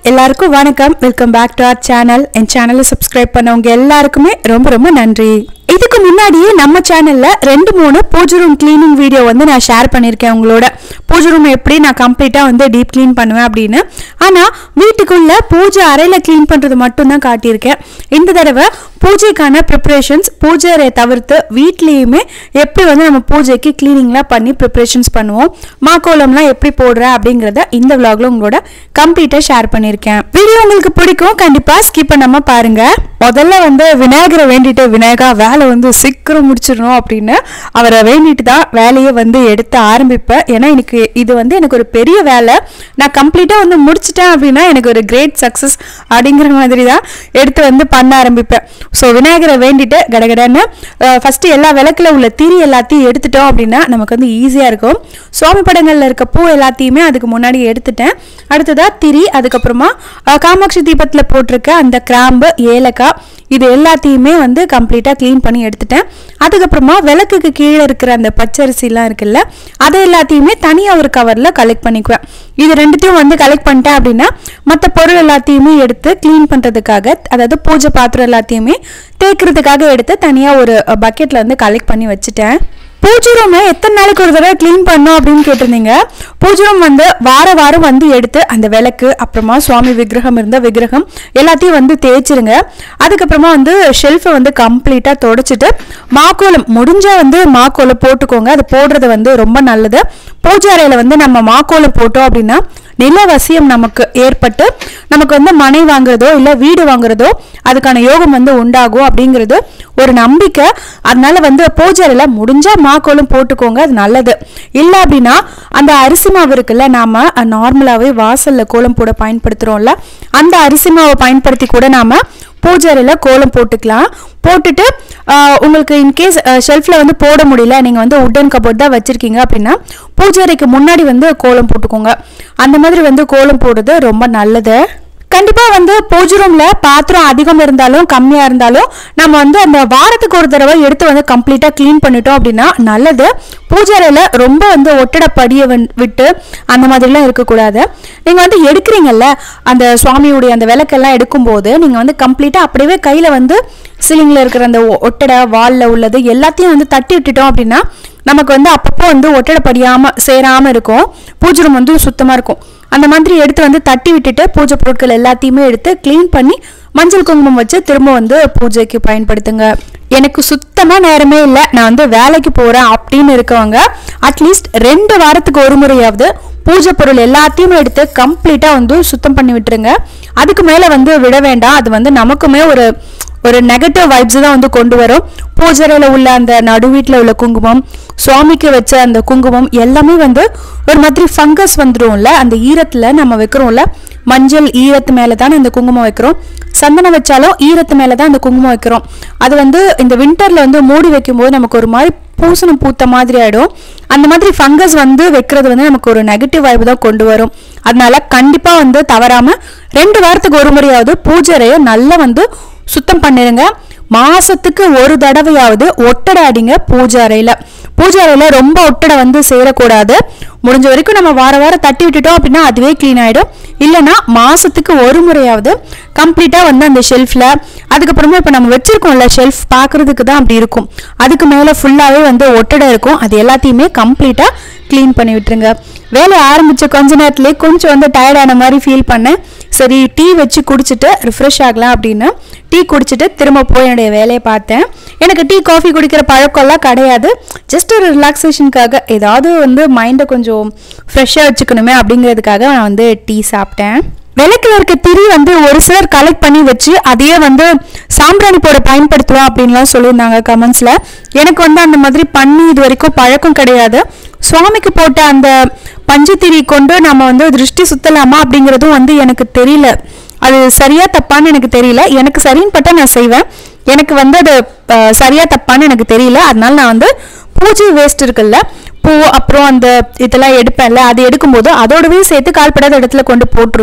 எல்லாருக்கும் வணக்கம் welcome back to our channel என் சேனலை சப்ஸ்கிரைப் பண்ணவங்க எல்லாருக்குமே ரொம்ப ரொம்ப நன்றி இதுக்கு முன்னாடியே நம்ம சேனல்ல ரெண்டு மூணு பூஜை ரூம் கிளீனிங் வீடியோ வந்து நான் ஷேர் பண்ணியிருக்கேன் உங்களோட பூஜை ரூம் எப்படி நான் கம்ப்ளீட்டா வந்து டீப் க்ளீன் பண்ணுவேன் அப்படின்னு ஆனா வீட்டுக்குள்ள பூஜை அறையில க்ளீன் பண்றது மட்டும் தான் காட்டியிருக்கேன் இந்த தடவை பூஜைக்கான ப்ரிப்பரேஷன்ஸ் பூஜை அறையை தவிர்த்து வீட்லேயுமே எப்படி வந்து நம்ம பூஜைக்கு க்ளீனிங்லாம் பண்ணி ப்ரிப்பரேஷன்ஸ் பண்ணுவோம் மாக்கோலம்லாம் எப்படி போடுற அப்படிங்கிறத இந்த vlogல உங்களோட கம்ப்ளீட்டாக ஷேர் பண்ணியிருக்கேன் வீடியோ உங்களுக்கு பிடிக்கும் கண்டிப்பாக ஸ்கிப் பண்ணாம பாருங்க முதல்ல வந்து விநாயகரை வேண்டிட்டு விநாயகா வேலை வந்து சீக்கிரம் முடிச்சிடணும் அப்படின்னு அவரை வேண்டிட்டு தான் வேலையை வந்து எடுத்து ஆரம்பிப்பேன் ஏன்னா எனக்கு இது வந்து எனக்கு ஒரு பெரிய வேலை நான் கம்ப்ளீட்டாக வந்து முடிச்சிட்டேன் அப்படின்னா எனக்கு ஒரு கிரேட் சக்ஸஸ் அப்படிங்கிற மாதிரி தான் எடுத்து வந்து பண்ண ஆரம்பிப்பேன் ஸோ விநாயகரை வேண்டிட்டு கடகடன்னு ஃபஸ்ட்டு எல்லா விளக்குல உள்ள திரி எல்லாத்தையும் எடுத்துட்டோம் அப்படின்னா நமக்கு வந்து ஈஸியாக இருக்கும் சுவாமி படங்களில் இருக்க பூ எல்லாத்தையுமே அதுக்கு முன்னாடி எடுத்துட்டேன் அடுத்ததாக திரி அதுக்கப்புறமா அஹ், காமாட்சி தீபத்தில் போட்டிருக்க அந்த கிராம்பு ஏலக்காய் இது எல்லாத்தையுமே வந்து கம்ப்ளீட்டாக க்ளீன் பண்ணி எடுத்துட்டேன் அதுக்கப்புறமா விளக்குக்கு கீழே இருக்கிற அந்த பச்சரிசிலாம் இருக்குல்ல அதை எல்லாத்தையுமே தனியாக ஒரு கவரில் கலெக்ட் பண்ணிக்குவேன் இது ரெண்டுத்தையும் வந்து கலெக்ட் பண்ணிட்டேன் அப்படின்னா மற்ற பொருள் எல்லாத்தையுமே எடுத்து க்ளீன் பண்ணுறதுக்காக அதாவது பூஜை பாத்திரம் எல்லாத்தையுமே தேய்க்கிறதுக்காக எடுத்து தனியாக ஒரு பக்கெட்டில் வந்து கலெக்ட் பண்ணி வச்சுட்டேன் பூஜை ரூமை எத்தனை நாளைக்கு ஒரு தடவை க்ளீன் பண்ணோம் அப்படின்னு கேட்டிருந்தீங்க பூஜை ரூம் வந்து வார வாரம் வந்து எடுத்து அந்த விளக்கு அப்புறமா சுவாமி விக்கிரகம் இருந்த விக்கிரகம் எல்லாத்தையும் வந்து தேய்ச்சிருங்க அதுக்கப்புறமா வந்து ஷெல்ஃபை வந்து கம்ப்ளீட்டாக தொடச்சிட்டு மாக்கோலம் முடிஞ்சா வந்து மாக்கோலம் போட்டுக்கோங்க அது போடுறது வந்து ரொம்ப நல்லது பூஜை அறையில் வந்து நம்ம மாக்கோலம் போட்டோம் அப்படின்னா நிலவசியம் நமக்கு ஏற்பட்டு நமக்கு வந்து மனை வாங்குறதோ இல்லை வீடு வாங்குறதோ அதுக்கான யோகம் வந்து உண்டாகும் அப்படிங்கிறது ஒரு நம்பிக்கை அதனால வந்து பூஜையில முடிஞ்சா மாக்கோலம் போட்டுக்கோங்க அது நல்லது இல்லை அப்படின்னா அந்த அரிசி மாவு இருக்குல்ல நாம நார்மலாகவே வாசல்ல கோலம் போட பயன்படுத்துறோம்ல அந்த அரிசி மாவை பயன்படுத்தி கூட நாம பூஜை அறையில கோலம் போட்டுக்கலாம் போட்டுட்டு ஆஹ், உங்களுக்கு இன்கேஸ் ஷெல்ஃபில் வந்து போட முடியல நீங்கள் வந்து உட்டன் கபோர்ட் தான் வச்சுருக்கீங்க அப்படின்னா பூஜை அறைக்கு முன்னாடி வந்து கோலம் போட்டுக்கோங்க அந்த மாதிரி வந்து கோலம் போடுறது ரொம்ப நல்லது கண்டிப்பாக வந்து பூஜை ரூமில் பாத்திரம் அதிகம் இருந்தாலும் கம்மியாக இருந்தாலும் நம்ம வந்து அந்த வாரத்துக்கு ஒரு தடவை எடுத்து வந்து கம்ப்ளீட்டாக க்ளீன் பண்ணிட்டோம் அப்படின்னா நல்லது பூஜை அறையில் ரொம்ப வந்து ஒட்டட படியை வந்து விட்டு அந்த மாதிரிலாம் இருக்கக்கூடாது நீங்கள் வந்து எடுக்கிறீங்கல்ல அந்த சுவாமியுடைய அந்த விளக்கெல்லாம் எடுக்கும்போது நீங்கள் வந்து கம்ப்ளீட்டாக அப்படியே கையில் வந்து சீலிங்கில் இருக்கிற அந்த ஒ- ஒட்டடை வாலில் உள்ளது எல்லாத்தையும் வந்து தட்டி விட்டுட்டோம் அப்படின்னா நமக்கு வந்து அப்பப்போ வந்து ஒட்டடை படியாமல் சேராமல் இருக்கும் பூஜை ரூம் வந்து சுத்தமாக இருக்கும் அந்த மாதிரி எடுத்து வந்து தட்டி விட்டுட்டு பூஜை பொருட்கள் எல்லாத்தையுமே எடுத்து க்ளீன் பண்ணி மஞ்சள் குங்குமம் வச்சு திரும்ப வந்து பூஜைக்கு பயன்படுத்துங்க எனக்கு சுத்தமாக நேரமே இல்லை நான் வந்து வேலைக்கு போகிறேன் அப்படின்னு இருக்கவங்க அட்லீஸ்ட் ரெண்டு வாரத்துக்கு ஒரு முறையாவது பூஜை பொருள் எல்லாத்தையுமே எடுத்து கம்ப்ளீட்டாக வந்து சுத்தம் பண்ணி விட்டுருங்க அதுக்கு மேலே வந்து விட வேண்டாம் அது வந்து நமக்குமே ஒரு ஒரு நெகட்டிவ் வைப்ஸ் தான் வந்து கொண்டு வரும் பூஜைறையில் உள்ள அந்த நடு வீட்டில் உள்ள குங்குமம் சுவாமிக்கு வச்ச அந்த குங்குமம் எல்லாமே வந்து ஒரு மாதிரி ஃபங்கஸ் வந்துடும்ல அந்த ஈரத்தில் நம்ம வைக்கிறோம்ல மஞ்சள் ஈரத்து மேலே தான் இந்த குங்குமம் வைக்கிறோம் சந்தனம் வச்சாலும் ஈரத்து மேலே தான் அந்த குங்குமம் வைக்கிறோம் அது வந்து இந்த வின்டரில் வந்து மூடி வைக்கும்போது நமக்கு ஒரு மாதிரி பூசணம் பூத்த மாதிரி ஆயிடும் அந்த மாதிரி ஃபங்கஸ் வந்து வைக்கிறது வந்து நமக்கு ஒரு நெகட்டிவ் வைப் தான் கொண்டு வரும் அதனால கண்டிப்பா வந்து தவறாம ரெண்டு வாரத்துக்கு ஒரு முறையாவது பூஜை அறையை நல்லா வந்து சுத்தம் பண்ணிருங்க மாசத்துக்கு ஒரு தடவையாவது ஒட்டடை அடிங்க பூஜை அறையில பூஜை அறையில ரொம்ப ஒட்டடை வந்து சேரக்கூடாது முடிஞ்ச வரைக்கும் நம்ம வார வாரம் தட்டி விட்டுட்டோம் அப்படின்னா அதுவே க்ளீன் ஆயிடும் இல்லைன்னா மாசத்துக்கு ஒரு முறையாவது கம்ப்ளீட்டா வந்து அந்த ஷெல்ஃப்ல அதுக்கப்புறமா இப்போ நம்ம வச்சிருக்கோம்ல ஷெல்ஃப் பார்க்கறதுக்கு தான் அப்படி இருக்கும் அதுக்கு மேலே ஃபுல்லாகவே வந்து ஒட்டடை இருக்கும் அது எல்லாத்தையுமே கம்ப்ளீட்டாக க்ளீன் பண்ணி விட்டுருங்க வேலை ஆரம்பிச்ச கொஞ்ச நேரத்துலேயே கொஞ்சம் வந்து டயர்டான மாதிரி ஃபீல் பண்ணேன் சரி டீ வச்சு குடிச்சிட்டு ரிஃப்ரெஷ் ஆகலாம் அப்படின்னு டீ குடிச்சிட்டு திரும்ப போய் என்னுடைய வேலையை பார்த்தேன் எனக்கு டீ காஃபி குடிக்கிற பழக்கம்லாம் கிடையாது ஜஸ்ட் ஒரு ரிலாக்ஸேஷனுக்காக ஏதாவது வந்து மைண்டை கொஞ்சம் ஃப்ரெஷ்ஷாக வச்சுக்கணுமே அப்படிங்கிறதுக்காக நான் வந்து டீ சாப்பிட்டேன் விளக்குல இருக்க திரி வந்து ஒரு சிலர் கலெக்ட் பண்ணி வச்சு அதையே வந்து சாம்பிராணி போட பயன்படுத்துவோம் அப்படின்லாம் சொல்லியிருந்தாங்க கமெண்ட்ஸ்ல எனக்கு வந்து அந்த மாதிரி பண்ணி இது வரைக்கும் பழக்கம் கிடையாது சுவாமிக்கு போட்ட அந்த பஞ்சத்திரி கொண்டு நம்ம வந்து திருஷ்டி சுத்தலாமா அப்படிங்கிறதும் வந்து எனக்கு தெரியல அது சரியா தப்பான்னு எனக்கு தெரியல எனக்கு சரின்னு பட்டா நான் செய்வேன் எனக்கு வந்து அது அஹ், சரியா தப்பான்னு எனக்கு தெரியல அதனால நான் வந்து பூஜை வேஸ்ட் இருக்குல்ல பூ அப்புறம் அந்த இதெல்லாம் எடுப்பேன்ல அது எடுக்கும்போது அதோடவே சேர்த்து கால்படாத இடத்துல கொண்டு போட்டுருவேன்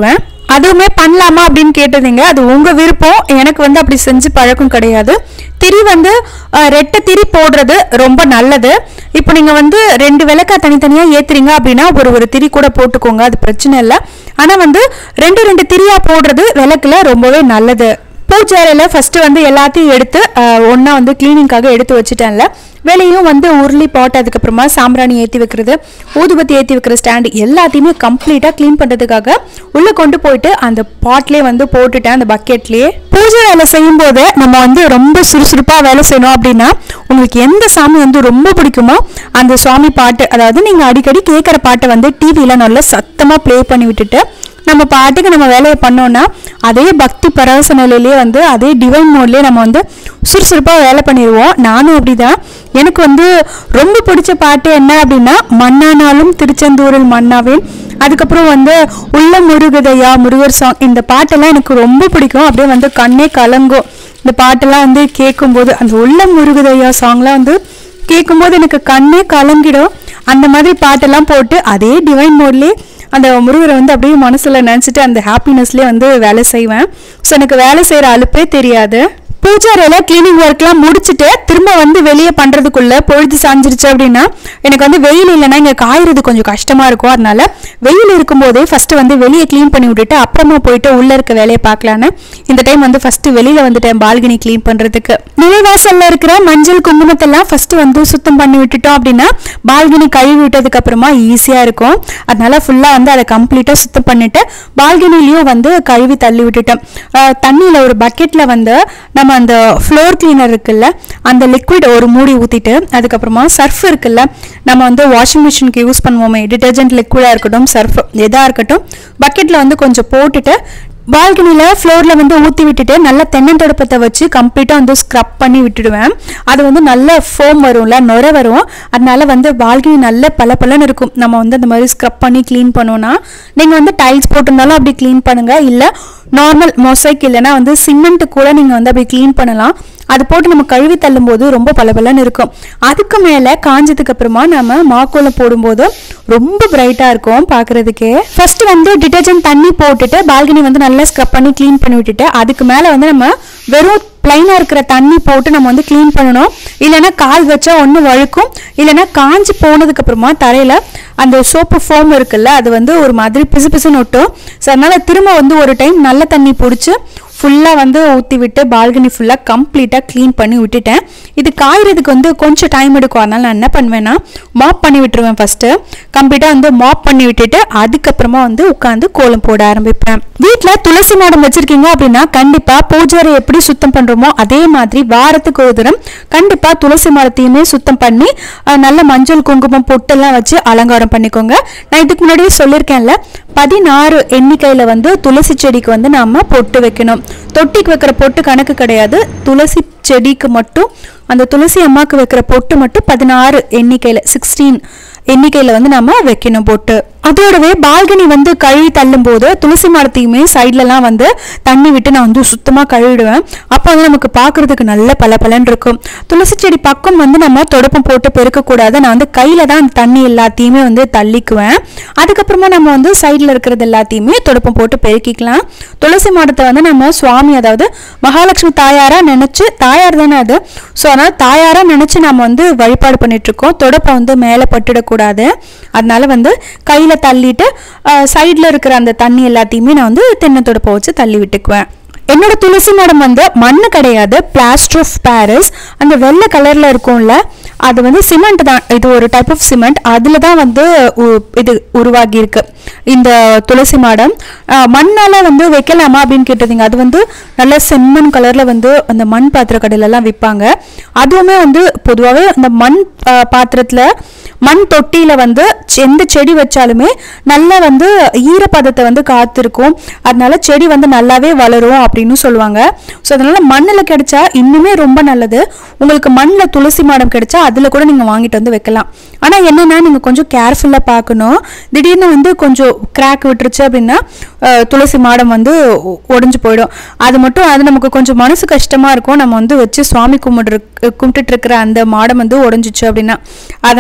அதுவுமே பண்ணலாமா அப்படின்னு கேட்டிருந்தீங்க அது உங்க விருப்பம் எனக்கு வந்து அப்படி செஞ்சு பழக்கம் கிடையாது திரி வந்து அஹ், ரெட்டை திரி போடுறது ரொம்ப நல்லது இப்போ நீங்க வந்து ரெண்டு விளக்கா தனித்தனியா ஏத்துறீங்க அப்படின்னா ஒரு ஒரு திரி கூட போட்டுக்கோங்க அது பிரச்சனை இல்லை ஆனா வந்து ரெண்டு ரெண்டு திரியா போடுறது விளக்குல ரொம்பவே நல்லது பூஜை அறையில் ஃபஸ்ட்டு வந்து எல்லாத்தையும் எடுத்து ஒன்றா வந்து க்ளீனிங்காக எடுத்து வச்சுட்டேன்ல வெளியும் வந்து உருளி பாட் அதுக்கப்புறமா சாம்பிராணி ஏற்றி வைக்கிறது ஊதுபத்தி ஏற்றி வைக்கிற ஸ்டாண்டு எல்லாத்தையுமே கம்ப்ளீட்டாக க்ளீன் பண்ணுறதுக்காக உள்ளே கொண்டு போயிட்டு அந்த பாட்லேயே வந்து போட்டுட்டேன் அந்த பக்கெட்லேயே பூஜை வேலை செய்யும்போது நம்ம வந்து ரொம்ப சுறுசுறுப்பாக வேலை செய்யணும் அப்படின்னா உங்களுக்கு எந்த சாமி வந்து ரொம்ப பிடிக்குமோ அந்த சுவாமி பாட்டு அதாவது நீங்கள் அடிக்கடி கேட்குற பாட்டை வந்து டிவியில் நல்லா சத்தமாக ப்ளே பண்ணி விட்டுட்டு நம்ம பாட்டுக்கு நம்ம வேலையை பண்ணோம்னா அதே பக்தி பரவச நிலையிலேயே வந்து அதே டிவைன் மோட்லேயே நம்ம வந்து சுறுசுறுப்பாக வேலை பண்ணிடுவோம் நானும் அப்படிதான் எனக்கு வந்து ரொம்ப பிடிச்ச பாட்டு என்ன அப்படின்னா மன்னானாலும் திருச்செந்தூரில் மன்னாவேன் அதுக்கப்புறம் வந்து உள்ள முருகதையா முருகர் சாங் இந்த பாட்டெல்லாம் எனக்கு ரொம்ப பிடிக்கும் அப்படியே வந்து கண்ணே கலங்கும் இந்த பாட்டெல்லாம் வந்து கேட்கும்போது அந்த உள்ள முருகதையா சாங்லாம் வந்து கேட்கும்போது எனக்கு கண்ணே கலங்கிடும் அந்த மாதிரி பாட்டெல்லாம் போட்டு அதே டிவைன் மோட்லேயே அந்த முருகரை வந்து அப்படியே மனசுல நினச்சிட்டு அந்த ஹாப்பினஸ்லேயே வந்து வேலை செய்வேன் ஸோ எனக்கு வேலை செய்கிற அலுப்பே தெரியாது பூஜை அறையில் க்ளீனிங் ஒர்க்லாம் முடிச்சுட்டு திரும்ப வந்து வெளியே பண்ணுறதுக்குள்ள பொழுது சாஞ்சிருச்சு அப்படின்னா எனக்கு வந்து வெயில் இல்லைன்னா இங்கே காயறது கொஞ்சம் கஷ்டமாக இருக்கும் அதனால வெயில் இருக்கும்போதே ஃபஸ்ட்டு வந்து வெளியே க்ளீன் பண்ணி விட்டுட்டு அப்புறமா போயிட்டு உள்ளே இருக்க வேலையை பார்க்கலான்னு இந்த டைம் வந்து ஃபஸ்ட்டு வெளியில் வந்துட்டேன் பால்கனி க்ளீன் பண்ணுறதுக்கு நிலைவாசலில் இருக்கிற மஞ்சள் குங்குமத்தெல்லாம் ஃபஸ்ட்டு வந்து சுத்தம் பண்ணி விட்டுட்டோம் அப்படின்னா பால்கனி கழுவி விட்டதுக்கு அப்புறமா ஈஸியாக இருக்கும் அதனால ஃபுல்லாக வந்து அதை கம்ப்ளீட்டாக சுத்தம் பண்ணிட்டு பால்கனிலையும் வந்து கழுவி தள்ளி விட்டுட்டேன் தண்ணியில் ஒரு பக்கெட்டில் வந்து நம்ம அந்த ஃப்ளோர் கிளீனர் இருக்குல்ல அந்த லிக்விட் ஒரு மூடி ஊற்றிட்டு அதுக்கப்புறமா சர்ஃப் இருக்குல்ல நம்ம வந்து வாஷிங் மிஷினுக்கு யூஸ் பண்ணுவோமே டிட்டர்ஜென்ட் லிக்விடாக இருக்கட்டும் சர்ஃப் எதாக இருக்கட்டும் பக்கெட்டில் வந்து கொஞ்சம் போட்டுட்டு பால்கனியில் ஃப்ளோரில் வந்து ஊற்றி விட்டுட்டு நல்லா தென்னந்தடுப்பத்தை வச்சு கம்ப்ளீட்டாக வந்து ஸ்க்ரப் பண்ணி விட்டுடுவேன் அது வந்து நல்ல ஃபோம் வரும்ல நுர வரும் அதனால வந்து பால்கனி நல்ல பளபளன்னு இருக்கும் நம்ம வந்து அந்த மாதிரி ஸ்க்ரப் பண்ணி க்ளீன் பண்ணோன்னா நீங்கள் வந்து டைல்ஸ் போட்டிருந்தாலும் அப்படி க்ளீன் பண்ணுங்கள் இல்லை நார்மல் மொசைக் இல்லைன்னா வந்து சிமெண்ட் கூட நீங்கள் வந்து அப்படி க்ளீன் பண்ணலாம் அது போட்டு நம்ம கழுவி தள்ளும் போது ரொம்ப பளபளன்னு இருக்கும் அதுக்கு மேலே காஞ்சதுக்கு அப்புறமா நம்ம மாக்கோலம் போடும்போது ரொம்ப பிரைட்டாக இருக்கும் பார்க்குறதுக்கே ஃபர்ஸ்ட் வந்து டிட்டர்ஜென்ட் தண்ணி போட்டுட்டு பால்கனி வந்து நல்லா ஸ்க்ரப் பண்ணி க்ளீன் பண்ணி விட்டுட்டு அதுக்கு மேலே வந்து நம்ம வெறும் பிளைனாக இருக்கிற தண்ணி போட்டு நம்ம வந்து க்ளீன் பண்ணணும் இல்லைன்னா கால் வச்சா ஒன்று வழுக்கும் இல்லைன்னா காஞ்சி போனதுக்கு அப்புறமா தரையில் அந்த சோப்பு ஃபோம் இருக்குல்ல அது வந்து ஒரு மாதிரி பிசு பிசுன்னு ஒட்டும் ஸோ அதனால திரும்ப வந்து ஒரு டைம் நல்ல தண்ணி பிடிச்சி ஃபுல்லாக வந்து ஊற்றி விட்டு பால்கனி ஃபுல்லாக கம்ப்ளீட்டாக க்ளீன் பண்ணி விட்டுட்டேன் இது காயறதுக்கு வந்து கொஞ்சம் டைம் எடுக்கும் அதனால நான் என்ன பண்ணுவேன்னா மாப் பண்ணி விட்டுருவேன் ஃபஸ்ட்டு கம்ப்ளீட்டாக வந்து மாப் பண்ணி விட்டுட்டு அதுக்கப்புறமா வந்து உட்காந்து கோலம் போட ஆரம்பிப்பேன் வீட்டில் துளசி மாடம் வச்சுருக்கீங்க அப்படின்னா கண்டிப்பாக பூஜாரை எப்படி சுத்தம் பண்ணுறோமோ அதே மாதிரி வாரத்துக்கு ஒரு தரம் கண்டிப்பாக துளசி மரத்தையுமே சுத்தம் பண்ணி அஹ், நல்ல மஞ்சள் குங்குமம் பொட்டெல்லாம் வச்சு அலங்காரம் பண்ணிக்கோங்க நான் இதுக்கு முன்னாடியே சொல்லியிருக்கேன்ல பதினாறு எண்ணிக்கையில் வந்து துளசி செடிக்கு வந்து நாம பொட்டு வைக்கணும் தொட்டிக்கு வைக்கிற பொட்டு கணக்கு கிடையாது துளசி செடிக்கு மட்டும் அந்த துளசி அம்மாவுக்கு வைக்கிற பொட்டு மட்டும் பதினாறு எண்ணிக்கையில் சிக்ஸ்டீன் எண்ணிக்கையில் வந்து நம்ம வைக்கணும் பொட்டு அதோடவே பால்கனி வந்து கழுவி தள்ளும் போது துளசி மரத்தையுமே சைட்லலாம் வந்து தண்ணி விட்டு நான் வந்து சுத்தமாக கழுவிடுவேன் அப்போ வந்து நமக்கு பார்க்கறதுக்கு நல்ல பளபளன்னு இருக்கும் துளசி செடி பக்கம் வந்து நம்ம தொடப்பம் போட்டு பெருக்கக்கூடாது நான் வந்து கையில் தான் அந்த தண்ணி எல்லாத்தையுமே வந்து தள்ளிக்குவேன் அதுக்கப்புறமா நம்ம வந்து சைடில் இருக்கிறது எல்லாத்தையுமே தொடப்பம் போட்டு பெருக்கிக்கலாம் துளசி மரத்தை வந்து நம்ம சுவாமி அதாவது மகாலட்சுமி தாயாரா நினைச்சு தாயார் தானே அது ஸோ அதனால தாயாரா நினைச்சு நம்ம வந்து வழிபாடு பண்ணிட்டு இருக்கோம் தொடப்பம் வந்து மேலே பட்டுடக்கூடாது அதனால வந்து கையில் தள்ளிட்டு சைடில் இருக்கிற அந்த தண்ணி எல்லாத்தையுமே நான் வந்து தென்னை தொடப்பம் வச்சு தள்ளி விட்டுக்குவேன் என்னோட துளசி மடம் வந்து மண்ணு கிடையாது பிளாஸ்டர் ஆஃப் பாரிஸ் அந்த வெள்ளை கலர்ல இருக்கும்ல அது வந்து சிமெண்ட் தான் இது ஒரு டைப் ஆஃப் சிமெண்ட் அதில் தான் வந்து உ- இது உருவாகி இருக்கு இந்த துளசி மாடம் அஹ், மண்ணால வந்து வைக்கலாமா அப்படின்னு கேட்டிருந்தீங்க அது வந்து நல்ல செம்மண் கலர்ல வந்து அந்த மண் பாத்திர கடையில எல்லாம் விற்பாங்க அதுவுமே வந்து பொதுவாகவே அந்த மண் அஹ், பாத்திரத்துல மண் தொட்டியில வந்து எந்த செடி வச்சாலுமே நல்லா வந்து ஈரப்பதத்தை வந்து காத்திருக்கும் அதனால செடி வந்து நல்லாவே வளரும் அப்படின்னு சொல்லுவாங்க ஸோ அதனால மண்ணில் கிடைச்சா இன்னுமே ரொம்ப நல்லது உங்களுக்கு மண்ணில் துளசி மாடம் கிடைச்சா அதில் கூட நீங்கள் வாங்கிட்டு வந்து வைக்கலாம் ஆனால் என்னன்னா நீங்கள் கொஞ்சம் கேர்ஃபுல்லாக பார்க்கணும் திடீர்னு வந்து கொஞ்சம் கிராக் விட்டுருச்சு அப்படின்னா அஹ், துளசி மாடம் வந்து ஒ- ஒடிஞ்சு போயிடும் அது மட்டும் அது நமக்கு கொஞ்சம் மனசு கஷ்டமா இருக்கும் நம்ம வந்து வச்சு சுவாமி கும்பிட்டு கும்பிட்டுட்டு இருக்கிற அந்த மாடம் வந்து உடஞ்சிச்சு அப்படின்னா அதனால வந்து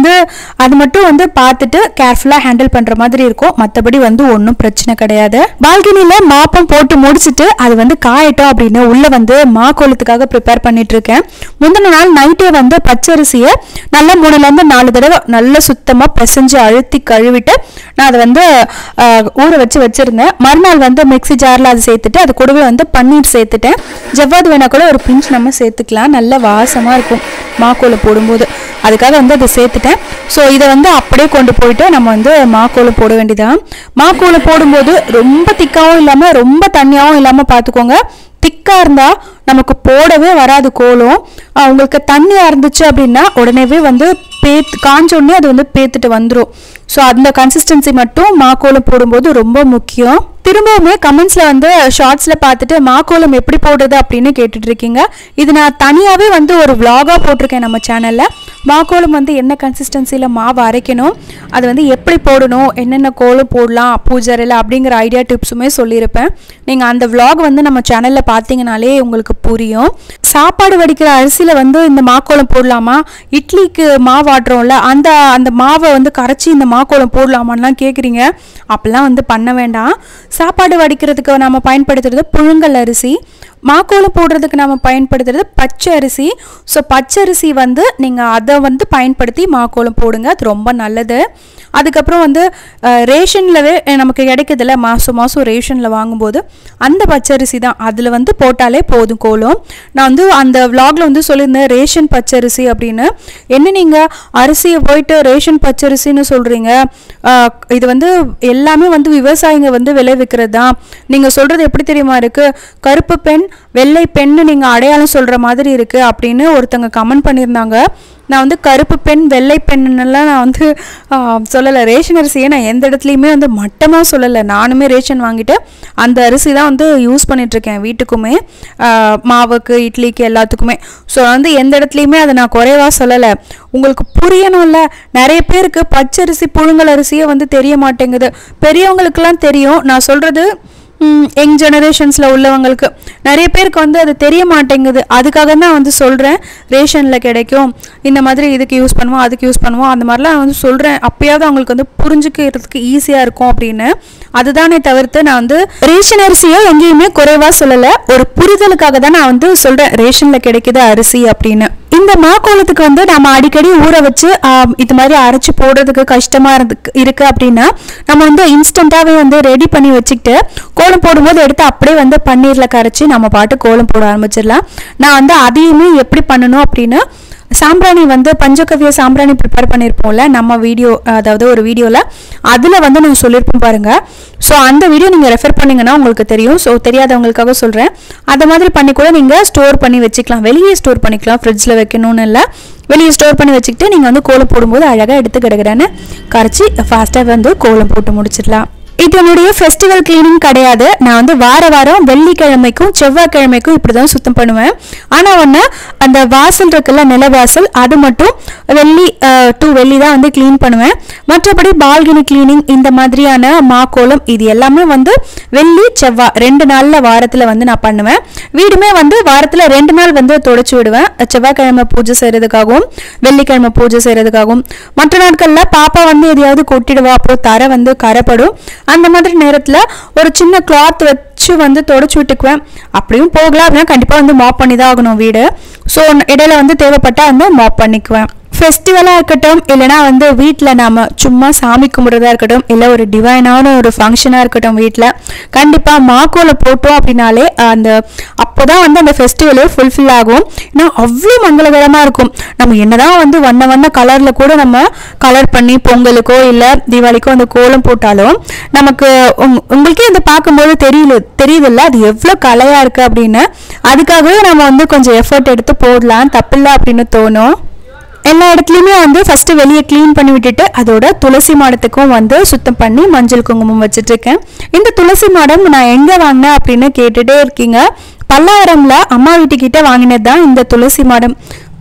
வந்து அது மட்டும் வந்து பார்த்துட்டு கேர்ஃபுல்லாக ஹேண்டில் பண்ணுற மாதிரி இருக்கும் மற்றபடி வந்து ஒன்றும் பிரச்சனை கிடையாது பால்கனியில் மாப்பம் போட்டு முடிச்சுட்டு அது வந்து காயட்டும் அப்படின்னு உள்ளே வந்து மா கோலத்துக்காக ப்ரிப்பேர் பண்ணிட்டு இருக்கேன் முந்தின நாள் நைட்டே வந்து பச்சரிசியை நல்லா மூணுலேருந்து நாலு தடவை நல்லா சுத்தமாக பிசைஞ்சு அழுத்தி கழுவிட்டு நான் அதை வந்து ஆஹ், ஊற வச்சு வச்சுருந்தேன் மறுநாள் வந்து மிக்ஸி ஜாரில் அது சேர்த்துட்டு அது கூடவே வந்து பன்னீர் சேர்த்துட்டேன் ஜவ்வாது வேணா கூட ஒரு பிஞ்ச் நம்ம சேர்த்துக்கலாம் நல்ல வாசமாக இருக்கும் மாக்கோலை போடும்போது அதுக்காக வந்து அதை சேர்த்துட்டேன் ஸோ இதை வந்து அப்படியே கொண்டு போயிட்டு நம்ம வந்து மாக்கோலை போட வேண்டியதான் மாக்கோலை போடும்போது ரொம்ப திக்காவும் இல்லாமல் ரொம்ப தண்ணியாகவும் இல்லாமல் பார்த்துக்கோங்க திக்காக இருந்தால் நமக்கு போடவே வராது கோலம் ஆஹ் உங்களுக்கு தண்ணியாக இருந்துச்சு அப்படின்னா உடனேவே வந்து பேத்து காஞ்ச உடனே அது வந்து பேத்துட்டு வந்துடும் ஸோ அந்த கன்சிஸ்டன்சி மட்டும் மாக்கோலம் போடும்போது ரொம்ப முக்கியம் திரும்பவுமே கமெண்ட்ஸில் வந்து ஷார்ட்ஸில் பார்த்துட்டு மாக்கோலம் எப்படி போடுறது அப்படின்னு கேட்டுட்டு இருக்கீங்க இது நான் தனியாகவே வந்து ஒரு vlog-ஆ போட்டிருக்கேன் நம்ம சேனலில் மாக்கோலம் வந்து என்ன கன்சிஸ்டன்சியில் மாவு அரைக்கணும் அது வந்து எப்படி போடணும் என்னென்ன கோலம் போடலாம் பூஜரையில் அப்படிங்கிற ஐடியா டிப்ஸுமே சொல்லியிருப்பேன் நீங்கள் அந்த vlog வந்து நம்ம சேனலில் பார்த்தீங்கனாலே உங்களுக்கு புரியும் சாப்பாடு வடிக்கிற அரிசியில் வந்து இந்த மாக்கோலம் போடலாமா இட்லிக்கு மாவு ஆட்டுறோம்ல அந்த அந்த மாவை வந்து கரைச்சி இந்த மாக்கோலம் போடலாமான்லாம் கேட்குறீங்க அப்போல்லாம் வந்து பண்ண வேண்டாம் சாப்பாடு வடிக்கிறதுக்கு நம்ம பயன்படுத்துறது புழுங்கல் அரிசி மாக்கோலம் போடுறதுக்கு நம்ம பயன்படுத்துறது பச்சை அரிசி ஸோ பச்சரிசி வந்து நீங்கள் அதை வந்து பயன்படுத்தி மாக்கோலம் போடுங்க அது ரொம்ப நல்லது அதுக்கப்புறம் வந்து அஹ், ரேஷன்லவே நமக்கு கிடைக்குதுல்ல மாதம் மாதம் ரேஷனில் வாங்கும்போது அந்த பச்சரிசி தான் அதில் வந்து போட்டாலே போதும் கோலம் நான் வந்து அந்த vlogல வந்து சொல்லியிருந்தேன் ரேஷன் பச்சரிசி அப்படின்னு என்ன நீங்கள் அரிசியை போயிட்டு ரேஷன் பச்சரிசின்னு சொல்கிறீங்க இது வந்து எல்லாமே வந்து விவசாயிங்க வந்து விளைவிக்கிறது தான் நீங்கள் சொல்கிறது எப்படி தெரியுமா இருக்குது கருப்பு பெண் வெள்ளை பெண்ணு நீங்கள் அடையாளம் சொல்கிற மாதிரி இருக்குது அப்படின்னு ஒருத்தங்க கமெண்ட் பண்ணியிருந்தாங்க நான் வந்து கருப்பு பெண் வெள்ளை பெண்ணுன்னெல்லாம் நான் வந்து சொல்லலை ரேஷன் அரிசியை நான் எந்த இடத்துலையுமே வந்து மட்டமாக சொல்லலை நானுமே ரேஷன் வாங்கிட்டு அந்த அரிசி தான் வந்து யூஸ் பண்ணிகிட்ருக்கேன் வீட்டுக்குமே ஆ, மாவுக்கு இட்லிக்கு எல்லாத்துக்குமே ஸோ வந்து எந்த இடத்துலையுமே அதை நான் குறைவாக சொல்லலை உங்களுக்கு புரியணும்ல நிறைய பேருக்கு பச்சரிசி புழுங்கல் அரிசியே வந்து தெரிய மாட்டேங்குது பெரியவங்களுக்கெல்லாம் தெரியும் நான் சொல்கிறது யங் ஜெனரேஷன்ஸில் உள்ளவங்களுக்கு நிறைய பேருக்கு வந்து அது தெரிய மாட்டேங்குது அதுக்காக தான் வந்து சொல்கிறேன் ரேஷனில் கிடைக்கும் இந்த மாதிரி இதுக்கு யூஸ் பண்ணுவோம் அதுக்கு யூஸ் பண்ணுவோம் அந்த மாதிரிலாம் நான் வந்து சொல்கிறேன் அப்பயாவது அவங்களுக்கு வந்து புரிஞ்சுக்கிறதுக்கு ஈஸியாக இருக்கும் அப்படின்னு அதுதானே தவிர்த்து நான் வந்து ரேஷன் அரிசியை எங்கேயுமே குறைவாக சொல்லலை ஒரு புரிதலுக்காக தான் நான் வந்து சொல்கிறேன் ரேஷனில் கிடைக்குது அரிசி அப்படின்னு இந்த மாக்கோலத்துக்கு வந்து நம்ம அடிக்கடி ஊற வச்சு ஆம், இது மாதிரி அரைச்சி போடுறதுக்கு கஷ்டமா இருக்கு இருக்கு அப்படின்னா நம்ம வந்து இன்ஸ்டண்ட்டாகவே வந்து ரெடி பண்ணி வச்சுக்கிட்டு கோலம் போடும்போது எடுத்து அப்படியே வந்து பன்னீரில் கரைச்சி நம்ம பாட்டு கோலம் போட ஆரம்பிச்சிடலாம் நான் வந்து அதையுமே எப்படி பண்ணணும் அப்படின்னு சாம்பிராணி வந்து பஞ்சகவ்ய சாம்பிராணி ப்ரிப்பேர் பண்ணியிருப்போம்ல நம்ம வீடியோ அதாவது ஒரு வீடியோவில் அதில் வந்து நான் சொல்லியிருப்போம் பாருங்க ஸோ அந்த வீடியோ நீங்கள் ரெஃபர் பண்ணீங்கன்னா உங்களுக்கு தெரியும் ஸோ தெரியாதவங்களுக்காக சொல்கிறேன் அதை மாதிரி பண்ணி கூட நீங்கள் ஸ்டோர் பண்ணி வச்சுக்கலாம் வெளியே ஸ்டோர் பண்ணிக்கலாம் ஃப்ரிட்ஜில் வைக்கணும்னு இல்லை வெளியே ஸ்டோர் பண்ணி வச்சுக்கிட்டு நீங்கள் வந்து கோலம் போடும்போது அழகாக எடுத்து கிடக்கிறேன்னு கரைச்சி ஃபாஸ்ட்டாக வந்து கோலம் போட்டு முடிச்சிடலாம் இது என்னுடைய ஃபெஸ்டிவல் கிளீனிங் கிடையாது நான் வந்து வார வாரம் வெள்ளிக்கிழமைக்கும் செவ்வாய்க்கிழமைக்கும் இப்படி தான் சுத்தம் பண்ணுவேன் ஆனால் ஒன்று அந்த வாசல் இருக்குல்ல நிலவாசல் அது மட்டும் வெள்ளி டூ வெள்ளி தான் வந்து க்ளீன் பண்ணுவேன் மற்றபடி பால்கனி கிளீனிங் இந்த மாதிரியான மாக்கோலம் இது எல்லாமே வந்து வெள்ளி செவ்வாய் ரெண்டு நாளில் வாரத்தில் வந்து நான் பண்ணுவேன் வீடுமே வந்து வாரத்தில் ரெண்டு நாள் வந்து தொடச்சி விடுவேன் செவ்வாய்க்கிழமை பூஜை செய்கிறதுக்காகவும் வெள்ளிக்கிழமை பூஜை செய்கிறதுக்காகவும் மற்ற நாட்களில் பாப்பா வந்து எதையாவது கொட்டிடுவா அப்புறம் தரை வந்து கரைப்படும் அந்த மாதிரி நேரத்தில் ஒரு சின்ன கிளாத் வச்சு வந்து தொடச்சி விட்டுக்குவேன் அப்படியும் போகல அப்படின்னா கண்டிப்பாக வந்து மாப் பண்ணி தான் ஆகணும் வீடு ஸோ இடையில வந்து தேவைப்பட்டால் வந்து மாப் பண்ணிக்குவேன் ஃபெஸ்டிவலாக இருக்கட்டும் இல்லைனா வந்து வீட்டில் நாம சும்மா சாமி கும்பிட்றதா இருக்கட்டும் இல்லை ஒரு டிவைனான ஒரு ஃபங்க்ஷனாக இருக்கட்டும் வீட்டில் கண்டிப்பாக மாக்கோல போட்டோம் அப்படின்னாலே அந்த அப்போ தான் வந்து அந்த ஃபெஸ்டிவலே ஃபுல்ஃபில் ஆகும் ஏன்னா அவ்வளோ மங்களகரமாக இருக்கும் நம்ம என்னதான் வந்து வண்ண வண்ண கலரில் கூட நம்ம கலர் பண்ணி பொங்கலுக்கோ இல்லை தீபாவளிக்கோ அந்த கோலம் போட்டாலும் நமக்கு உங்- உங்களுக்கே அந்த பார்க்கும்போது தெரியல தெரியுதுல்ல அது எவ்வளோ கலையாக இருக்குது அப்படின்னு அதுக்காகவே நம்ம வந்து கொஞ்சம் எஃபர்ட் எடுத்து போடலாம் தப்பில்லை அப்படின்னு தோணும் எல்லா இடத்துலையுமே வந்து ஃபஸ்ட்டு வெளியே க்ளீன் பண்ணி விட்டுட்டு அதோட துளசி மாடத்துக்கும் வந்து சுத்தம் பண்ணி மஞ்சள் குங்குமம் வச்சுட்டு இருக்கேன் இந்த துளசி மாடம் நான் எங்கே வாங்கினேன் அப்படின்னு கேட்டுட்டே இருக்கீங்க பல்லாவரம்ல அம்மா வீட்டுக்கிட்ட வாங்கினது தான் இந்த துளசி மாடம்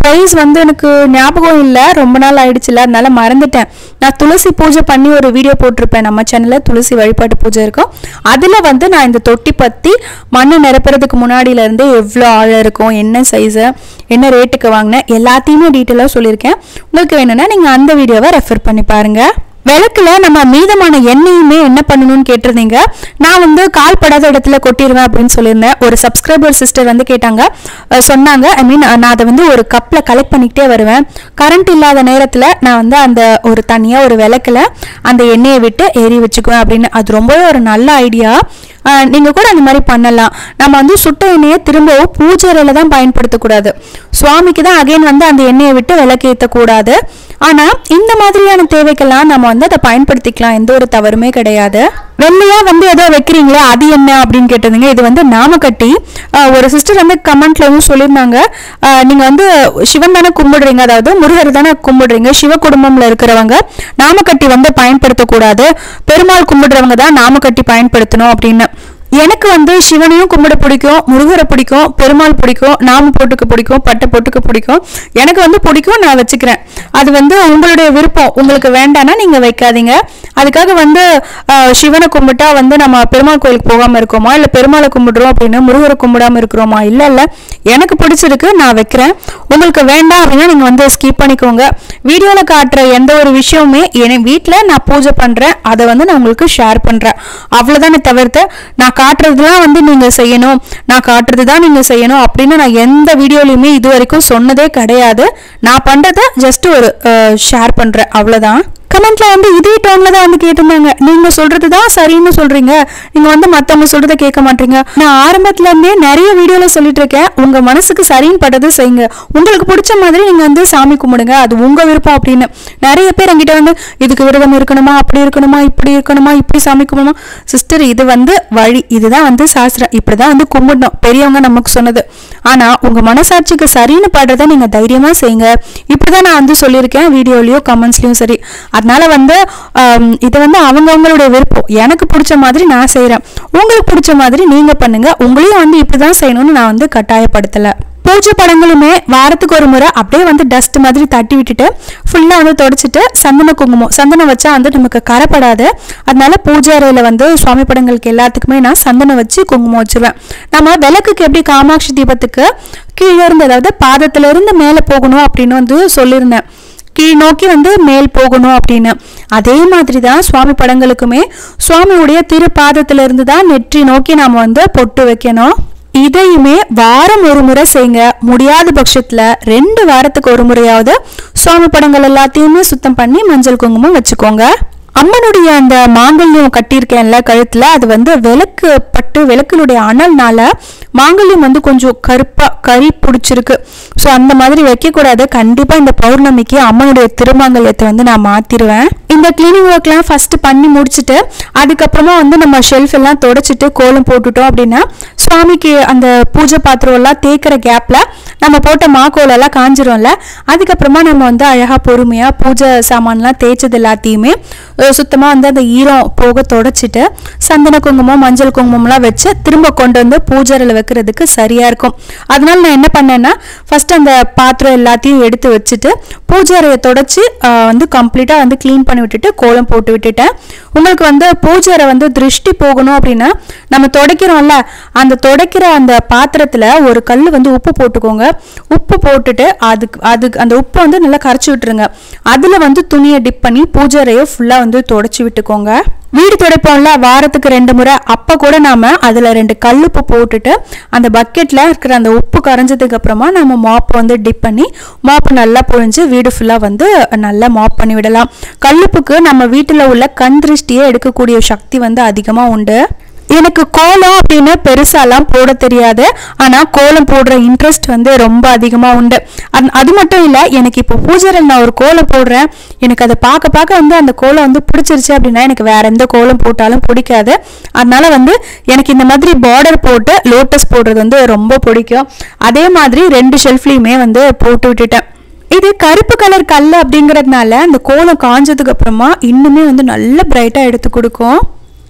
ப்ரைஸ் வந்து எனக்கு ஞாபகம் இல்லை ரொம்ப நாள் ஆயிடுச்சுல அதனால மறந்துட்டேன் நான் துளசி பூஜை பண்ணி ஒரு வீடியோ போட்டிருப்பேன் நம்ம சேனலில் துளசி வழிபாட்டு பூஜை இருக்கும் அதில் வந்து நான் இந்த தொட்டி பற்றி மண்ணு நிரப்புறதுக்கு முன்னாடியில இருந்து எவ்வளோ ஆழம் இருக்கும் என்ன சைஸு என்ன ரேட்டுக்கு வாங்கினேன் எல்லாத்தையுமே டீட்டெயிலாக சொல்லியிருக்கேன் உங்களுக்கு வேணும்னா நீங்கள் அந்த வீடியோவை ரெஃபர் பண்ணி பாருங்கள் விளக்குல நம்ம மீதமான எண்ணெயுமே என்ன பண்ணணும்னு கேட்டிருந்தீங்க நான் வந்து கால் படாத இடத்துல கொட்டிடுவேன் அப்படின்னு சொல்லியிருந்தேன் ஒரு சப்ஸ்கிரைபர் சிஸ்டர் வந்து கேட்டாங்க அஹ் சொன்னாங்க ஐ மீன் நான் அதை வந்து ஒரு கப்பில் கலெக்ட் பண்ணிக்கிட்டே வருவேன் கரண்ட் இல்லாத நேரத்தில் நான் வந்து அந்த ஒரு தனியாக ஒரு விளக்குல அந்த எண்ணெயை விட்டு எரி வச்சுக்குவேன் அப்படின்னு அது ரொம்பவே ஒரு நல்ல ஐடியா நீங்கள் கூட அந்த மாதிரி பண்ணலாம் நம்ம வந்து சுட்ட எண்ணெயை திரும்பவும் பூஜை அறையில தான் பயன்படுத்தக்கூடாது சுவாமிக்கு தான் அகைன் வந்து அந்த எண்ணெயை விட்டு விளக்கு ஏற்றக்கூடாது ஆனால் இந்த மாதிரியான தேவைக்கெல்லாம் நம்ம வந்து அதை பயன்படுத்திக்கலாம் எந்த ஒரு தவறுமே கிடையாது வெள்ளையா வந்து ஏதோ வைக்கிறீங்களே அது என்ன அப்படின்னு கேட்டிருந்தீங்க இது வந்து நாமக்கட்டி ஆஹ் ஒரு சிஸ்டர் வந்து கமெண்ட்லயும் சொல்லியிருந்தாங்க ஆஹ் நீங்க வந்து சிவன் தானே கும்பிடுறீங்க அதாவது முருகர் தானே கும்பிடுறீங்க சிவ குடும்பம்ல இருக்கிறவங்க நாமக்கட்டி வந்து பயன்படுத்தக்கூடாது பெருமாள் கும்பிடுறவங்க தான் நாமக்கட்டி பயன்படுத்தணும் அப்படின்னு எனக்கு வந்து சிவனையும் கும்பிட பிடிக்கும் முருகரை பிடிக்கும் பெருமாள் பிடிக்கும் நாம போட்டுக்க பிடிக்கும் பட்டை போட்டுக்க பிடிக்கும் எனக்கு வந்து பிடிக்கும் நான் வச்சுக்கிறேன் அது வந்து உங்களுடைய விருப்பம் உங்களுக்கு வேண்டாம்னா நீங்க வைக்காதீங்க அதுக்காக வந்து ஆஹ், சிவனை கும்பிட்டா வந்து நம்ம பெருமாள் கோயிலுக்கு போகாம இருக்கோமா இல்ல பெருமாளை கும்பிடுறோம் அப்படின்னு முருகரை கும்பிடாம இருக்கிறோமா இல்ல இல்ல எனக்கு பிடிச்சிருக்கு நான் வைக்கிறேன் உங்களுக்கு வேண்டாம் அப்படின்னா நீங்க வந்து ஸ்கிப் பண்ணிக்கோங்க வீடியோல காட்டுற எந்த ஒரு விஷயமுமே என் வீட்டில் நான் பூஜை பண்றேன் அதை வந்து நான் உங்களுக்கு ஷேர் பண்றேன் அவ்வளவுதானே தவிர்த்து நான் காட்டுறதுலாம் வந்து நீங்க செய்யணும் நான் காட்டுறது தான் நீங்க செய்யணும் அப்படின்னு நான் எந்த வீடியோலையுமே இது வரைக்கும் சொன்னதே கிடையாது நான் பண்றதை ஜஸ்ட் ஒரு ஷேர் பண்றேன் அவ்வளவுதான் கமெண்ட்ல வந்து இதே டோன்ல தான் வந்து கேட்டிருந்தாங்க நீங்க சொல்றது தான் சரின்னு சொல்றீங்க நீங்க வந்து மத்தவங்க சொல்றதை கேட்க மாட்டீங்க நான் ஆரம்பத்துல இருந்தே நிறைய வீடியோல சொல்லிட்டு இருக்கேன் உங்க மனசுக்கு சரின்னு பட்டதை செய்யுங்க உங்களுக்கு பிடிச்ச மாதிரி நீங்க வந்து சாமி கும்பிடுங்க அது உங்க விருப்பம் அப்படின்னு நிறைய பேர் என்கிட்ட வந்து இதுக்கு விரதம் இருக்கணுமா அப்படி இருக்கணுமா இப்படி இருக்கணுமா இப்படி சாமி கும்பிடணுமா சிஸ்டர் இது வந்து வழி இதுதான் வந்து சாஸ்திரம் இப்படிதான் வந்து கும்பிடணும் பெரியவங்க நமக்கு சொன்னது ஆனா உங்க மனசாட்சிக்கு சரின்னு படுறதை நீங்க தைரியமா செய்யுங்க இப்படிதான் நான் வந்து சொல்லியிருக்கேன் வீடியோலயோ கமெண்ட்ஸ்லயும் சரி அதனால வந்து ஆம், இது வந்து அவங்கவங்களுடைய விருப்பம் எனக்கு பிடிச்ச மாதிரி நான் செய்றேன் உங்களுக்கு பிடிச்ச மாதிரி நீங்க பண்ணுங்க உங்களையும் வந்து இப்படிதான் செய்யணும்னு நான் வந்து கட்டாயப்படுத்தல பூஜை படங்களுமே வாரத்துக்கு ஒரு முறை அப்படியே வந்து டஸ்ட் மாதிரி தட்டி விட்டுட்டு ஃபுல்லாக வந்து தொடச்சிட்டு சந்தன குங்குமம் சந்தனம் வச்சா வந்து நமக்கு கரைப்படாது அதனால பூஜை அறையில் வந்து சுவாமி படங்களுக்கு எல்லாத்துக்குமே நான் சந்தனம் வச்சு குங்குமம் வச்சிருவேன் நம்ம விளக்குக்கு எப்படி காமாட்சி தீபத்துக்கு கீழே இருந்து அதாவது பாதத்துல இருந்து மேலே போகணும் அப்படின்னு வந்து சொல்லியிருந்தேன் கீழ் நோக்கி வந்து மேல் போகணும் அப்படின்னு அதே மாதிரி தான் சுவாமி படங்களுக்குமே சுவாமியுடைய திருப்பாதத்துல இருந்து தான் நெற்றி நோக்கி நாம வந்து பொட்டு வைக்கணும் இதையுமே வாரம் ஒரு முறை செய்யுங்க முடியாத பட்சத்துல ரெண்டு வாரத்துக்கு ஒரு முறையாவது சுவாமி படங்கள் எல்லாத்தையுமே சுத்தம் பண்ணி மஞ்சள் குங்குமம் வச்சுக்கோங்க அம்மனுடைய அந்த மாங்கல்யம் கட்டியிருக்கேன்ல கழுத்துல அது வந்து விளக்கு பட்டு விளக்கினுடைய அனல்னால மாங்கல்யம் வந்து கொஞ்சம் கருப்பா கறி பிடிச்சிருக்கு ஸோ அந்த மாதிரி வைக்கக்கூடாது கண்டிப்பா இந்த பௌர்ணமிக்கு அம்மனுடைய திருமாங்கல்யத்தை வந்து நான் மாத்திருவேன் இந்த கிளீனிங் ஒர்க்லாம் ஃபர்ஸ்ட் பண்ணி முடிச்சுட்டு அதுக்கப்புறமா வந்து நம்ம ஷெல்ஃப் எல்லாம் தொடச்சிட்டு கோலம் போட்டுட்டோம் அப்படின்னா சுவாமிக்கு அந்த பூஜை பாத்திரம் எல்லாம் தேய்க்கிற கேப்ல நம்ம போட்ட மாக்கோலம் எல்லாம் காஞ்சிரும்ல அதுக்கப்புறமா நம்ம வந்து அழகா பொறுமையா பூஜை சாமான்லாம் தேய்ச்சது எல்லாத்தையுமே அஹ், சுத்தமா வந்து அந்த ஈரம் போக தொடச்சிட்டு சந்தன குங்குமம் மஞ்சள் குங்குமம்லாம் வச்சு திரும்ப கொண்டு வந்து பூஜையில் வைக்கிறதுக்கு சரியா இருக்கும் அதனால நான் என்ன பண்ணேன்னா ஃபர்ஸ்ட் அந்த பாத்திரம் எல்லாத்தையும் எடுத்து வச்சுட்டு பூஜை அறையை தொடச்சி அஹ், வந்து கம்ப்ளீட்டா வந்து க்ளீன் பண்ணி விட்டுட்டு கோலம் போட்டு விட்டுட்டேன் உங்களுக்கு வந்து பூஜை அறை வந்து திருஷ்டி போகணும் அப்படின்னா நம்ம துடைக்கிறோம்ல அந்த துடைக்கிற அந்த பாத்திரத்துல ஒரு கல் வந்து உப்பு போட்டுக்கோங்க உப்பு போட்டுட்டு அதுக்கு அதுக்கு அந்த உப்பை வந்து நல்லா கரைச்சி விட்டுருங்க அதுல வந்து துணியை டிப் பண்ணி பூஜை அறையை ஃபுல்லா வந்து தொடச்சி விட்டுக்கோங்க வீடு துடைப்போம்ல வாரத்துக்கு ரெண்டு முறை அப்ப கூட நாம அதுல ரெண்டு கல்லுப்பு போட்டுட்டு அந்த பக்கெட்ல இருக்கிற அந்த உப்பு கரைஞ்சதுக்கு அப்புறமா நம்ம மாப் வந்து டிப் பண்ணி மாப் நல்லா பொழிஞ்சு வீடு ஃபுல்லா வந்து நல்லா மாப் பண்ணி விடலாம் கல்லுப்புக்கு நம்ம வீட்டுல உள்ள கண் திருஷ்டியை எடுக்கக்கூடிய சக்தி வந்து அதிகமா உண்டு எனக்கு கோலம் அப்படின்னு பெருசாலாம் போட தெரியாது ஆனா கோலம் போடுற இன்ட்ரெஸ்ட் வந்து ரொம்ப அதிகமா உண்டு அந்- அது மட்டும் இல்ல எனக்கு இப்போ பூஜையில் நான் ஒரு கோலம் போடுறேன் எனக்கு அதை பார்க்க பார்க்க வந்து அந்த கோலம் வந்து பிடிச்சிருச்சு அப்படின்னா எனக்கு வேற எந்த கோலம் போட்டாலும் பிடிக்காது அதனால வந்து எனக்கு இந்த மாதிரி பார்டர் போட்டு லோட்டஸ் போடுறது வந்து ரொம்ப பிடிக்கும் அதே மாதிரி ரெண்டு ஷெல்ஃப்லையுமே வந்து போட்டு விட்டுட்டேன் இது கருப்பு கலர் கல் அப்படிங்கறதுனால அந்த கோலம் காஞ்சதுக்கு அப்புறமா இன்னுமே வந்து நல்ல பிரைட்டா எடுத்து கொடுக்கும்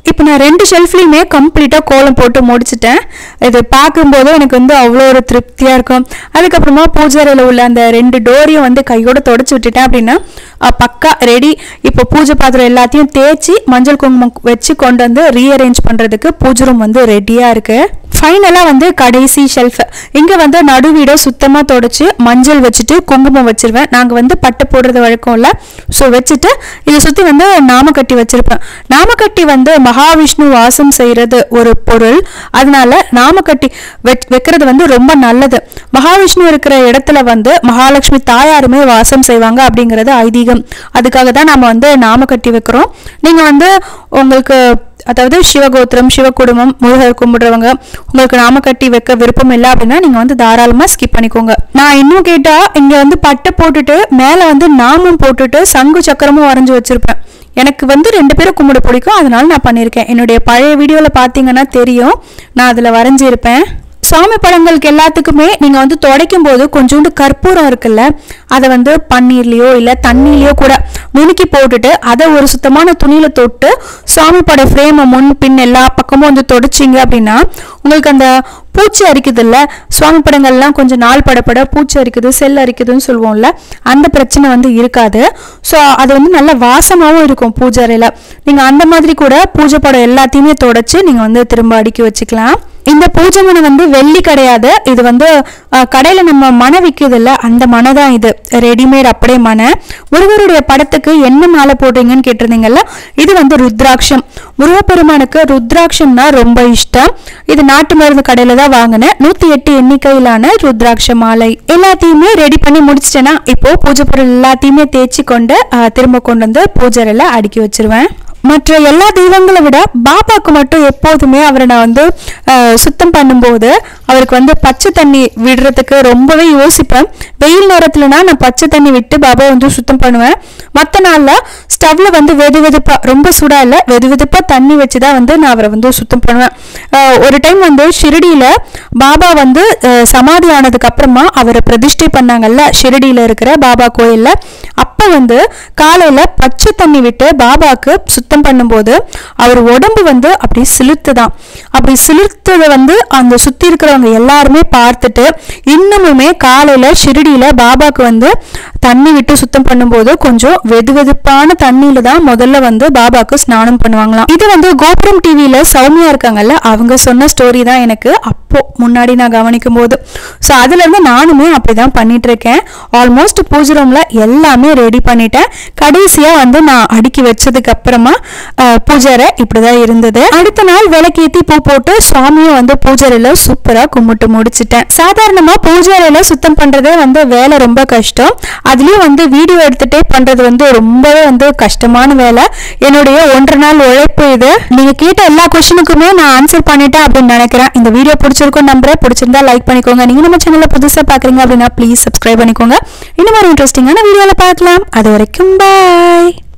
இப்போ நான் ரெண்டு ஷெல்ஃப்லையுமே கம்ப்ளீட்டாக கோலம் போட்டு முடிச்சிட்டேன் இது பார்க்கும்போது எனக்கு வந்து அவ்வளோ ஒரு திருப்தியாக இருக்கும் அதுக்கப்புறமா பூஜை அறையில் உள்ள அந்த ரெண்டு டோரையும் வந்து கையோட தொடச்சி விட்டுட்டேன் அப்படின்னா அஹ், பக்கா ரெடி இப்போ பூஜை பாத்திரம் எல்லாத்தையும் தேய்ச்சி மஞ்சள் குங்குமம் வச்சு கொண்டு வந்து ரீஅரேஞ்ச் பண்ணுறதுக்கு பூஜை ரூம் வந்து ரெடியாக இருக்குது ஃபைனலாக வந்து கடைசி ஷெல்ஃப் இங்கே வந்து நடுவீடை சுத்தமாக தொடச்சி மஞ்சள் வச்சுட்டு குங்குமம் வச்சிருவேன் நாங்கள் வந்து பட்டை போடுறது வழக்கம் இல்லை ஸோ வச்சுட்டு இதை சுற்றி வந்து நாமக்கட்டி வச்சிருப்பேன் நாமக்கட்டி வந்து மகாவிஷ்ணு வாசம் செய்கிறது ஒரு பொருள் அதனால நாமக்கட்டி வெச் வைக்கிறது வந்து ரொம்ப நல்லது மகாவிஷ்ணு இருக்கிற இடத்துல வந்து மகாலட்சுமி தாயாருமே வாசம் செய்வாங்க அப்படிங்கிறது ஐதீகம் அதுக்காக தான் நம்ம வந்து நாமக்கட்டி வைக்கிறோம் நீங்கள் வந்து உங்களுக்கு அதாவது சிவகோத்திரம் சிவகுடும்பம் முருகர் கும்பிடுறவங்க உங்களுக்கு நாம கட்டி வைக்க விருப்பம் இல்லை அப்படின்னா நீங்க வந்து தாராளமா ஸ்கிப் பண்ணிக்கோங்க நான் இன்னும் கேட்டா இங்க வந்து பட்டை போட்டுட்டு மேல வந்து நாமம் போட்டுட்டு சங்கு சக்கரமும் வரைஞ்சு வச்சிருப்பேன் எனக்கு வந்து ரெண்டு பேரும் கும்பிட பிடிக்கும் அதனால நான் பண்ணியிருக்கேன் என்னுடைய பழைய வீடியோவில் பார்த்தீங்கன்னா தெரியும் நான் அதில் வரைஞ்சிருப்பேன் சாமி படங்களுக்கு எல்லாத்துக்குமே நீங்கள் வந்து துடைக்கும் போது கொஞ்சோண்டு கற்பூரம் இருக்குல்ல அதை வந்து பன்னீர்லேயோ இல்லை தண்ணியிலையோ கூட நுணுக்கி போட்டுட்டு அதை ஒரு சுத்தமான துணியில் தொட்டு சாமி பட ஃப்ரேமை முன் பின் எல்லா பக்கமும் வந்து தொடச்சிங்க அப்படின்னா உங்களுக்கு அந்த பூச்சி அரிக்குதுல்ல சுவாமி படங்கள்லாம் கொஞ்சம் நாள் படப்பட பூச்சி அரிக்குது செல் அரிக்குதுன்னு சொல்லுவோம்ல அந்த பிரச்சனை வந்து இருக்காது ஸோ அது வந்து நல்ல வாசமாகவும் இருக்கும் பூஜை அறையில் நீங்கள் அந்த மாதிரி கூட பூஜை படம் எல்லாத்தையுமே தொடச்சி நீங்கள் வந்து திரும்ப அடுக்கி வச்சுக்கலாம் இந்த பூஜை மனை வந்து வெள்ளி கிடையாது இது வந்து அஹ், கடையில நம்ம மனை விற்குதுல்ல அந்த மனை தான் இது ரெடிமேட் அப்படியே மனை முருகருடைய படத்துக்கு என்ன மாலை போடுறீங்கன்னு கேட்டிருந்தீங்கல்ல இது வந்து ருத்ராட்சம் முருகப்பெருமானுக்கு ருத்ராட்சம்னா ரொம்ப இஷ்டம் இது நாட்டு மருந்து கடையில தான் வாங்கினேன் நூத்தி எட்டு எண்ணிக்கையிலான ருத்ராட்ச மாலை எல்லாத்தையுமே ரெடி பண்ணி முடிச்சிட்டேன்னா இப்போ பூஜை பொருள் எல்லாத்தையுமே தேய்ச்சி கொண்டு அஹ், திரும்ப கொண்டு வந்து பூஜை அறையில அடுக்கி வச்சிருவேன் மற்ற எல்லா தெய்வங்களை விட பாபாவுக்கு மட்டும் எப்போதுமே அவரை நான் வந்து அஹ், சுத்தம் பண்ணும்போது அவருக்கு வந்து பச்சை தண்ணி விடுறதுக்கு ரொம்பவே யோசிப்பேன் வெயில் நேரத்துலனா நான் பச்சை தண்ணி விட்டு பாபா வந்து சுத்தம் பண்ணுவேன் மற்ற நாளில் ஸ்டவ்ல வந்து வெது வெதுப்பா ரொம்ப சூடா இல்லை வெது வெதுப்பா தண்ணி வச்சு தான் வந்து நான் அவரை வந்து சுத்தம் பண்ணுவேன் அஹ், ஒரு டைம் வந்து ஷிரடியில் பாபா வந்து அஹ், சமாதி ஆனதுக்கு அப்புறமா அவரை பிரதிஷ்டை பண்ணாங்கல்ல ஷிரடியில் இருக்கிற பாபா கோயிலில் அப்போ வந்து காலையில் பச்சை தண்ணி விட்டு பாபாக்கு சுத்தம் பண்ணும்போது அவர் உடம்பு வந்து அப்படி சிலிர்த்துதான் அப்படி சிலிர்த்ததை வந்து அந்த சுற்றி இருக்கிறவங்க எல்லாருமே பார்த்துட்டு இன்னமுமே காலையில் ஷிரடியில் பாபாக்கு வந்து தண்ணி விட்டு சுத்தம் பண்ணும்போது கொஞ்சம் வெது வெதுப்பான தண்ணியில தான் முதல்ல வந்து பாபாக்கு ஸ்நானம் பண்ணுவாங்களாம் இது வந்து கோபுரம் டிவியில சௌமியா இருக்காங்கல்ல அவங்க சொன்ன ஸ்டோரி தான் எனக்கு அப்போ முன்னாடி நான் கவனிக்கும் போது ஸோ அதுல இருந்து நானுமே அப்படிதான் பண்ணிட்டு இருக்கேன் ஆல்மோஸ்ட் பூஜை ரூம்ல எல்லாமே ரெடி பண்ணிட்டேன் கடைசியா வந்து நான் அடுக்கி வச்சதுக்கு அப்புறமா அஹ், பூஜை அறை இப்படிதான் இருந்தது அடுத்த நாள் விளக்கேத்தி பூ போட்டு சுவாமியை வந்து பூஜை அறையில சூப்பரா கும்பிட்டு முடிச்சிட்டேன் சாதாரணமா பூஜை அறையில சுத்தம் பண்றதே வந்து வேலை ரொம்ப கஷ்டம் அதுலயும் வந்து வீடியோ எடுத்துட்டே பண்றது வந்து ரொம்பவே வந்து கஷ்டமான வேலை என்னுடைய ஒன்றரை நாள் உழைப்பு இது நீங்க கேட்ட எல்லா கொஸ்டினுக்குமே நான் ஆன்சர் பண்ணிட்டேன் அப்படின்னு நினைக்கிறேன் இந்த வீடியோ பிடிச்சிருக்கும் நம்புறேன் பிடிச்சிருந்தா லைக் பண்ணிக்கோங்க நீங்க நம்ம சேனல்ல புதுசா பாக்குறீங்க அப்படின்னா ப்ளீஸ் சப்ஸ்கிரைப் பண்ணிக்கோங்க இந்த மாதிரி இன்ட்ரெஸ்டிங்கான வீடியோல பார்க்கலாம் அது வரைக்கும் பாய்